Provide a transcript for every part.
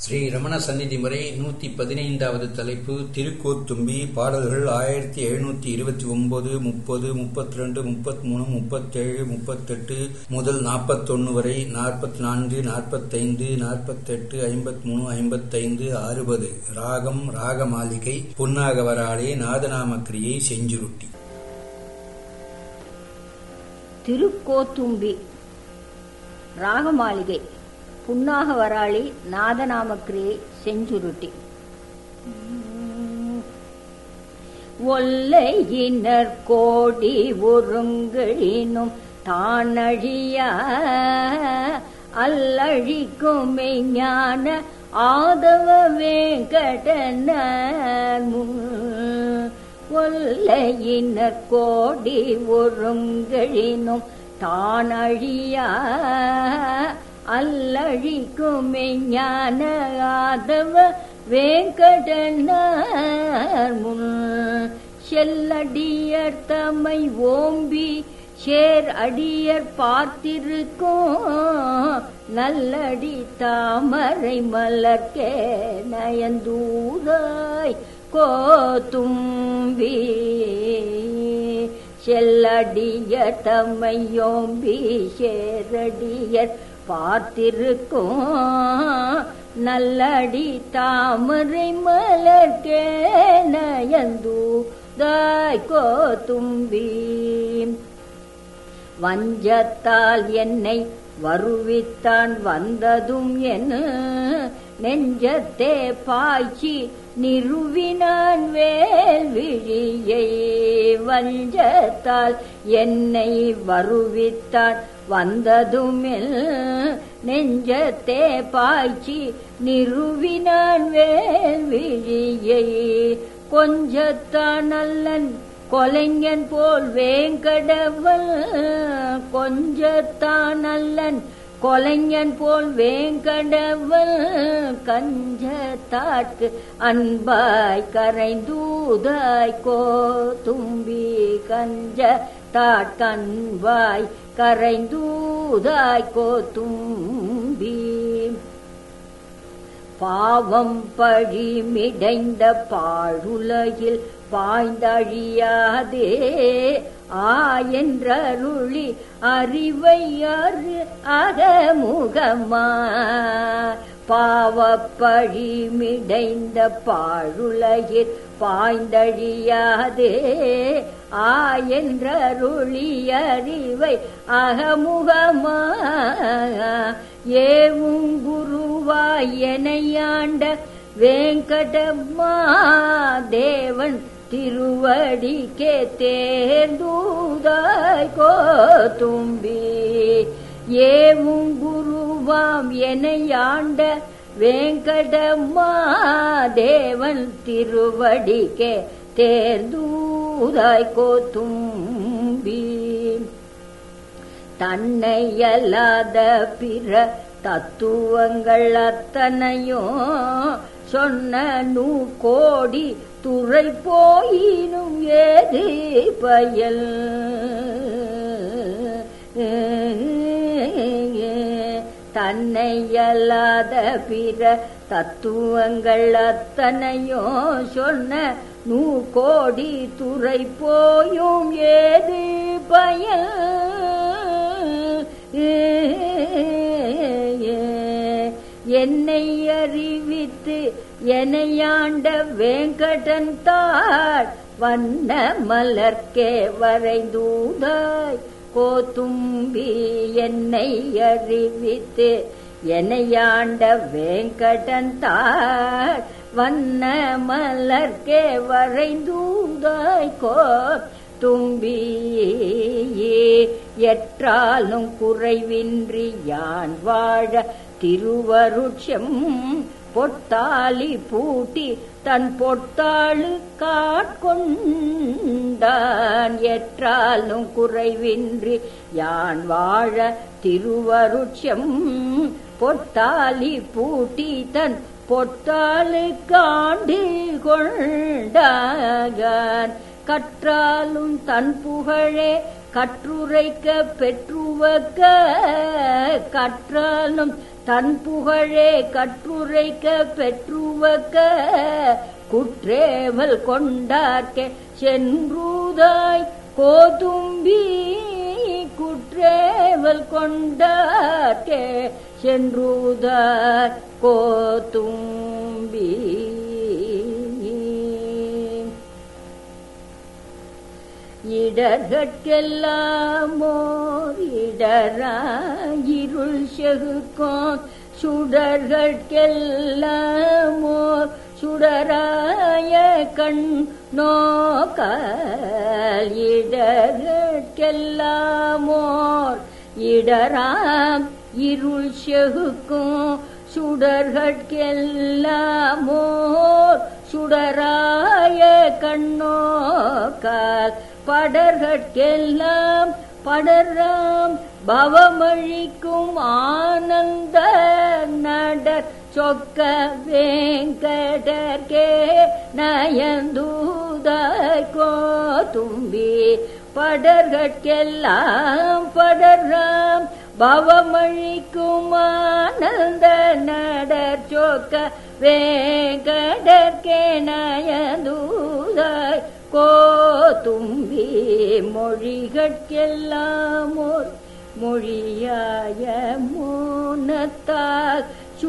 ஸ்ரீ ரமண சந்நிதி முறை நூத்தி பதினைந்தாவது தலைப்பு திருக்கோத்தும்பி பாடல்கள் ஆயிரத்தி எழுநூத்தி இருபத்தி ஒன்பது முப்பது முப்பத்தி ரெண்டு முப்பத்தி மூணு முப்பத்தேழு முப்பத்தெட்டு முதல் நாற்பத்தொன்னு வரை நாற்பத்தி நான்கு நாற்பத்தைந்து நாற்பத்தெட்டு ஐம்பத்தி மூணு ஐம்பத்தைந்து அறுபது ராகம் ராக மாளிகை புன்னாகவராளே நாதநாமக்கிரியை செஞ்சுருட்டி திருக்கோத்தும்பி ராகமாளிகை புன்னாக வராளி நாதநாமக்கிரியை செஞ்சுருட்டி ஒல்லையினர் கோடி ஒருங்கிழினும் தானழியா அல்லழிக்கும் மெய்ஞான ஆதவ வேங்கடன ஒல்லையினர் கோடி ஒருங்கிழினும் தானழியா அல்லழிக்கும் மெய்ஞான ஆதவ வேங்கடனார் முன் செல்லடியர் தம்மை ஓம்பி சேர் அடியர் பார்த்திருக்கும் நல்லடி தாமரை மலர்க்கே நயந்தூதாய் கோத்தும்பி செல்லடியர் தம்மையோம்பி சேரடியர் பார்த்திருக்கும் நல்லடி தாமரை மலர்க்கே நயந்து தாய் கோத்தும்பி வஞ்சத்தால் என்னை வருவித்தான் வந்ததும் என் நெஞ்சத்தே பாய்ச்சி நிறுவினான் வேல்விழியை வஞ்சத்தால் என்னை வருவித்தான் வந்ததும் நெஞ்சத்தே பாய்ச்சி நிறுவினான் வேல்விழியை கொஞ்சத்தான் நல்லன் கொலைஞன் போல் வேங்கடவல் கொஞ்சத்தான் நல்லன் கொலைஞன் போல் வேங்கடவல் கஞ்சத்தாட்கு அன்பாய் கரைந்தூதாய் கோ தும்பி கஞ்ச தாட்கன்பாய் கரைந்தூதாய் கோ தும்பி பாவம் பழி மிடைந்த பாழுலகில் பாய்ந்தழியாதே ஆயன்றருளி அறிவை அரு அகமுகமா பாவப்பழி மிடைந்த பாழுலகில் பாய்ந்தழியாதே ஆயன்றருளி அறிவை அகமுகமா ஏவும் குருவாய் எனையாண்ட வேங்கடம்மா தேவன் திருவடிக்கே தேர்ந்தூதாய் கோத்தும்பி ஏவும் குருவாம் எனையாண்ட வேங்கடம்மா தேவன் திருவடிக்கே தேர்ந்தூதாய் கோத்தும்பி தன்னையல்லாத பிற தத்துவங்கள் அத்தனையும் சொன்ன நூ கோடி துறை போயினும் ஏது பயல் தன்னையல்லாத பிற தத்துவங்கள் அத்தனையும் சொன்ன நூ கோடி துறை போயும் ஏது பயல் என்னை அறிவித்து எனையாண்ட வேங்கடன் தாள் வண்ண மலர்க்கே வரைந்தூதாய் கோத்தும்பி என்னை அறிவித்து எனையாண்ட வேங்கடன் தாள் வண்ண மலர்க்கே வரைந்தூதாய் கோ தும்பியே எற்றாலும் குறைவின்றி யான் வாழ திருவருட்சம் பொட்டாளி பூட்டி தன் பொட்டாளு காட்கொண்டான் எற்றாலும் குறைவின்றி யான் வாழ திருவருட்சம் பொட்டாளி பூட்டி தன் பொட்டாளு காண்டு கொண்டாகான் கற்றாலும் தன் புகழே கற்றுரைக்க பெற்றுவக்க கற்றாலும் தன் புகழே கற்றுரைக்க பெற்றுவக்க குற்றேவல் கொண்டார்க்க சென்றுதாய் கோதும்பி குற்றேவல் கொண்டார்க்க சென்றுதாய் கோதும்பி இடர்கட்கெல்லாம் ஓர் இடராயிருள் செகுக்கும் சுடர்கட்கெல்லாம் ஓர் சுடராய கண் நோக்கால் இடர்கட்கெல்லாம் ஓர் இடராம் இருள் செகுக்கும் சுடர்கட்கெல்லாம் ஓர் சுடராய கண்ணோக்கால் படர்கட்கெல்லாம் படராம் பவமழிக்கும் ஆனந்த நடர் சொக்க வேங்கடர்கே நயந்தூதாய் கோதும்பி படர்கட்கெல்லாம் படராம் பவமழிக்கும் ஆனந்த நடர் சொக்க வேங்கடர்கே நயந்தூதாய் கோதும்பி மொழிகட்கெல்லாம் ஒரு மொழியாய மோனத்தால்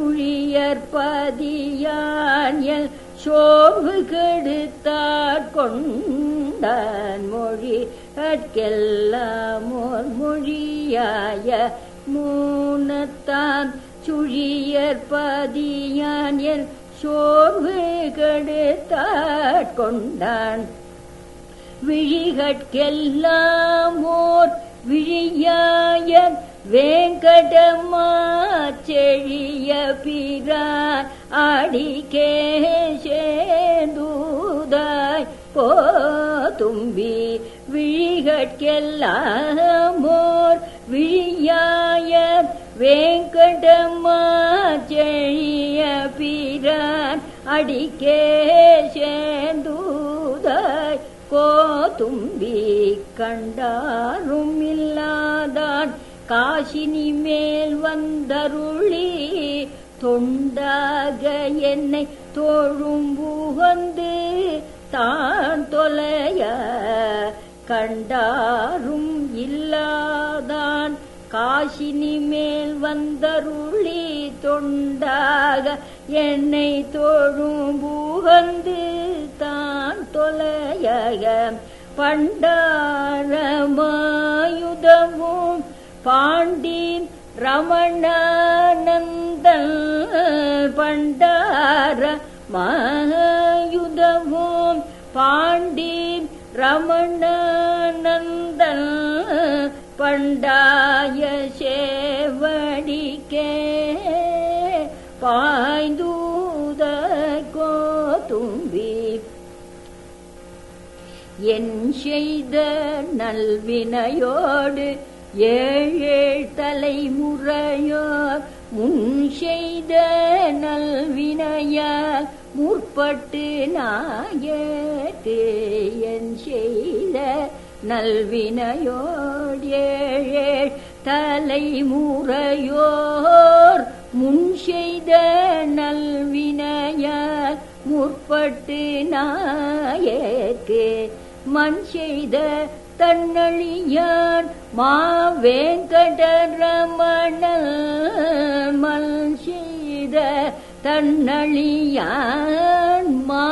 சுழியற்பதியான் எல் சோர்வு கெடுத்தாற் கொண்டான் மொழி கட்கெல்லாம் ஓர் மொழியாய மூனத்தான் சுழியற்பதியான் எல் சோர்வு கெடுத்தாற் கொண்டான் விழிகட்கெல்லாம் ஓர் விழியாய வேங்கடமா செழிய பிரான் அடிக்கே சேந்தூதாய் போதும்பி விழிகட்கெல்லாம் ஓர் விழியாய வேங்கடமா செழிய பிரான் அடிக்கே சேந்தூதாய் கோதும்பி கண்டாரும் இல்லாதான் காசினி மேல் வந்தருளி தொண்டாக என்னை தோழும் புகந்து தான் தொலைய கண்டாரும் இல்லாதான் காசினி மேல் வந்தருளி தொண்டாக என்னை தோழும் புகந்து தான் தொலைய பண்டாரமாயுதமும் பாண்டி ரமணானந்தன் பண்டார மாயுதமும் பாண்டி ரமணானந்தன் பண்டாய சேவடிக்கே பாய்ந்தூத கோதும்பி என் செய்த நல்வினையோடு ஏழேழ் தலைமுறையோர் முன் செய்த நல்வினையால் முற்பட்டு நாயக்கு என் செய்த நல்வினையோடு ஏழேழ் தலைமுறையோர் முன் செய்த நல்வினையால் முற்பட்டு நாயக்கு மண் செய்த தன்னழியான் மாவேங்கடரமணல் மண் செய்த தன்னழியான் மா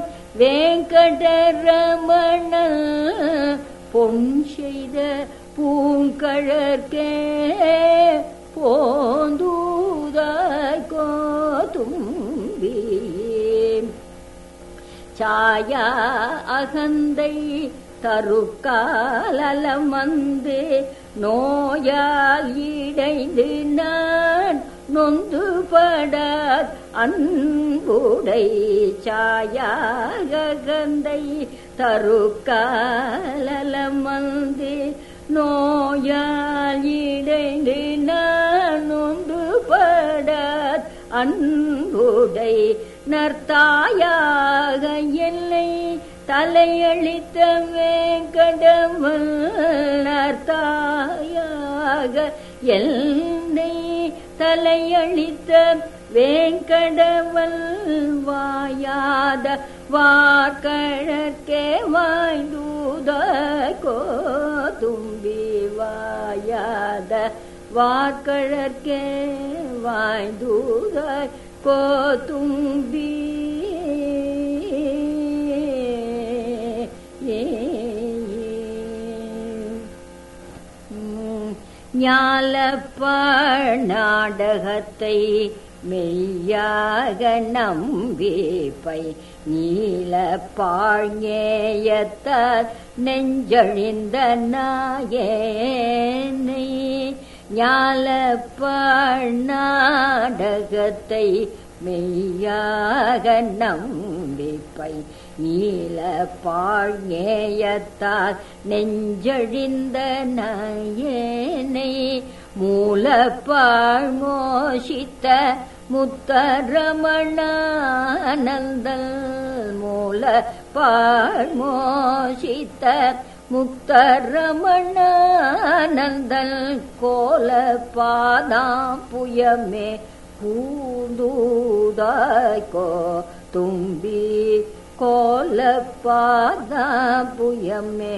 வேங்கடரமணல் பொன் செய்த பூங்கழற்கே போந்தூதாய் கோதும்பி சாயா அகந்தை தருக்காலம் வந்து நோயால் இடைந்து நான் நொந்து படாத் அன்புடை சாயாகந்தை தருக்காலம் வந்து நோயால் இடைந்து நான் நொந்து படாத் அன்புடை நர்த்தாயாக என்னை தலையளித்த வேங்கடவல் நர்த்தாயாக என்னை தலையளித்த வேங்கடவல் வாயாத வார்கழற்கே வாய்ந்தூத கோதும்பி வாயாத வார்கழற்கே வாய்ந்தூத கோதும்பி ஞாலப்பாழ் நாடகத்தை மெய்யாக நம்பிப்பை நீல பாழ்நேயத்தால் நெஞ்சழிந்த நாயேனை ஞாலப்பாழ் நாடகத்தை மெய்யாக நம்பிப்பை நீல பாழ்நேயத்தால் நெஞ்சழிந்த நயனை மூலப்பாழ் மோஷித்த முத்தரமணானந்தல் மூல பாழ் மோஷித்த முக்தரமணானந்தல் கோல பாதாம் புயமே பூந்தூதாய்கோ தும்பி கோல பாதாம் புயமே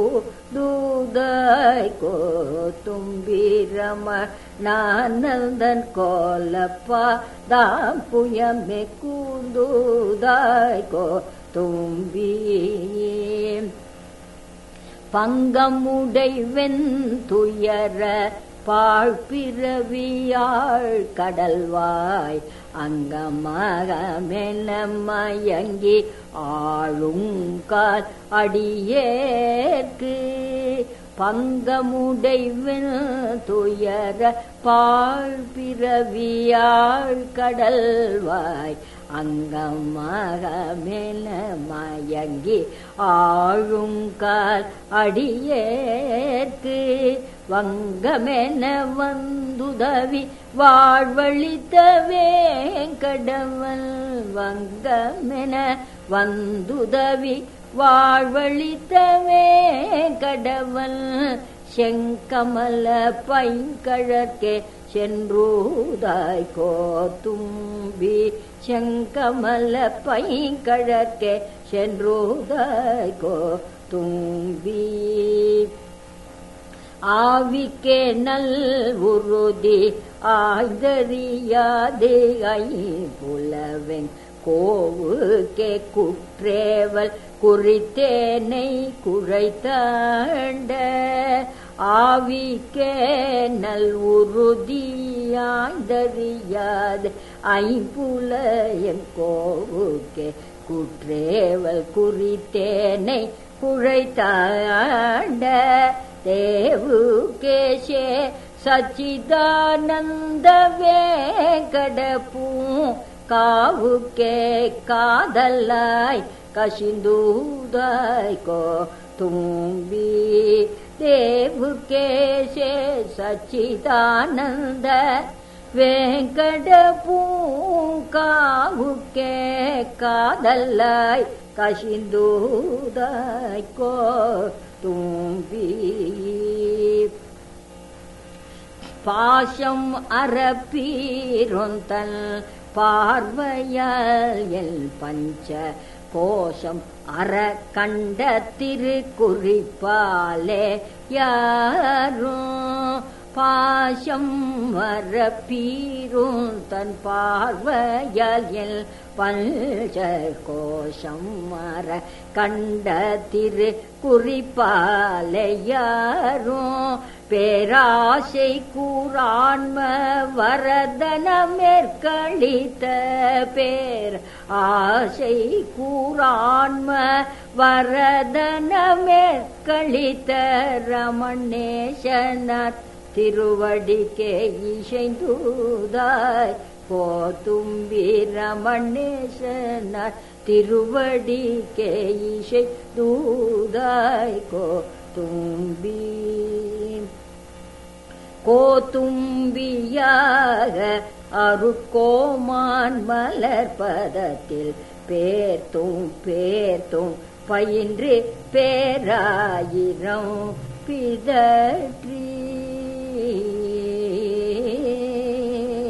கூதூதாய்கோ தும்பி ரம நானந்தன் கோலப்பா தாம் புயமே கூந்தூதாய்கோ தும்பி பங்கமுடை வெந்துயர பாழ்பிறவியாள் கடல்வாய் அங்கமாக மயங்கி ஆளுங்கால் அடியேற்கு பங்கமுடை துயர பாழ்பிறவியாள் கடல்வாய் அங்கமாக மேல மயங்கி ஆழுங்கால் அடியேற்கு வங்கமென வந்துதவி வாழ்வழித்த வேங்கடவல் வங்கமென வந்துதவி வாழ்வழித்த வேங்கடவல் செங்கமல பைங்கழற்கே சென்றூதாய் கோத்தும்பி செங்கமல பைங்கழற்கே சென்றூதாய் கோத்தும்பி ஆவிக்கே நல் உருதி ஆய்தறியாது ஐம்புலவெங் கோவுக்கே குற்றேவல் குறித்தேனை குழைத்தாண்ட ஆவிக்கே நல் உறுதியாய்தறியாது ஐம்புலயன் கோவுக்கே குற்றேவல் குறித்தேனை குழைத்தாண்ட தேவுகேஷே சச்சிதானந்த வேங்கடப்பூ காவுக்கே காதலாய் கசிந்தூதாய் கோ தும்பி தேவுகேஷே சச்சிதானந்த வேங்கடப்பூ காவுக்கே காதலாய் கசிந்தூதாய் கோ தும்பி பாசம் அறப்பீரொந்தல் பார்வையால் எல் பஞ்ச கோஷம் அற கண்ட திருக்குறிப்பாலே யாரும் பாசம் வரப்பீரும் தன் பார்வையால் எல் பஞ்ச கோஷம் மர கண்ட திரு குறிப்பாலையாரும் பேராசை கூறான்ம வரதன மேற்கழித்த பேர் ஆசை கூறான்ம வரதன மேற்கழித்த ரமணேசனார் திருவடிக்கே இசைந்தூதாய் போதும்பி ரமணேசனார் திருவடிக்கே இசை தூதாய் கோ தும்பி கோதும்பியாக அருக்கோமான் மலர் பதத்தில் பேர்த்தும் பேர்த்தும் பயின்று பேராயிரம் பிதற்றி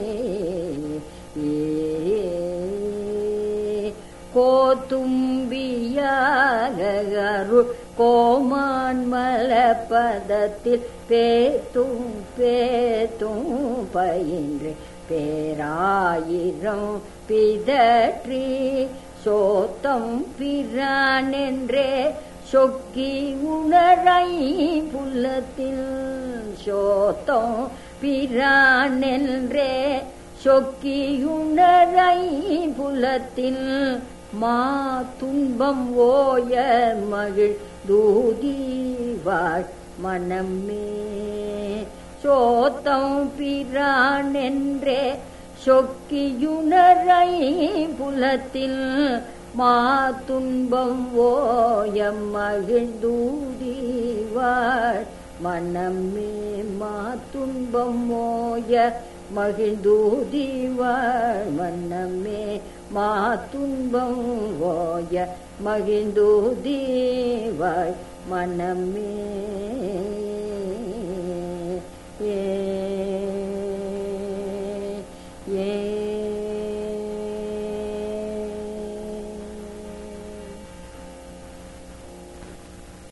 கோத்தும்பியாக அருள் கோமான் மலப்பதத்தில் பேத்தும் பேத்தும் பயின்று பேராயிரம் பிதற்றி சோத்தம் பிரான் என்றே சொக்கி உணரை புல்லத்தில் சோத்தம் பிரான் என்றே சொக்கியுணரை புலத்தில் மா துன்பம் ஓய மகிழ் தூதி வாழ் மனமே சோத்தம் பிரான் என்றே சொக்கியுணரை புலத்தில் மா துன்பம் ஓய மகிழ் தூதி வாழ் மனமே மா துன்பம் ஓய மகிழ்ந்தூதி வாழ் மன்னமே மா துன்பம் ஓய மகிழ்ந்தூதி வாழ் மனமே